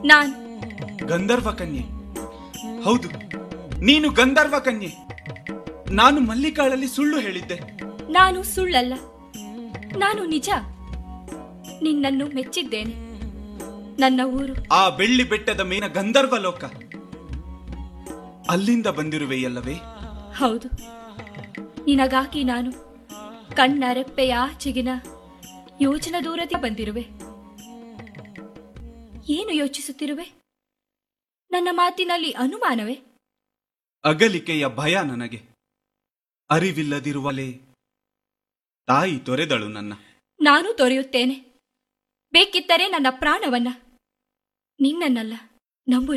ನಾನ್ ಗಂಧರ್ವ ಕನ್ಯೆ ಹೌದು ನೀನು ಗಂಧರ್ವ ಕನ್ಯೆ ನಾನು ಮಲ್ಲಿಕಾಳಲ್ಲಿ ಸುಳ್ಳು ಹೇಳಿದ್ದೆ ನಾನು ಸುಳ್ಳಲ್ಲ ನಾನು ನಿಜ ನಿನ್ನನ್ನು ಮೆಚ್ಚಿದ್ದೇನೆ ನನ್ನ ಊರು ಆ ಬೆಳ್ಳಿ ಬೆಟ್ಟದ ಮೇನ ಗಂಧರ್ವ ಲೋಕ ಅಲ್ಲಿಂದ ಬಂದಿರುವೆಯಲ್ಲವೇ ಹೌದು ನಿನಗಾಗಿ ನಾನು ಕಣ್ಣ ರೆಪ್ಪೆಯ ಆಚೆಗಿನ ಯೋಚನ ದೂರದಿ ಬಂದಿರುವೆ ಏನು ಯೋಚಿಸುತ್ತಿರುವೆ ನನ್ನ ಮಾತಿನಲ್ಲಿ ಅನುಮಾನವೇ ಅಗಲಿಕೆಯ ಭಯ ನನಗೆ ಅರಿವಿಲ್ಲದಿರುವಲೇ ತಾಯಿ ತೊರೆದಳು ನನ್ನ ನಾನು ತೊರೆಯುತ್ತೇನೆ ಬೇಕಿದ್ದರೆ ನನ್ನ ಪ್ರಾಣವನ್ನ ನಿನ್ನನ್ನಲ್ಲ ನಂಬು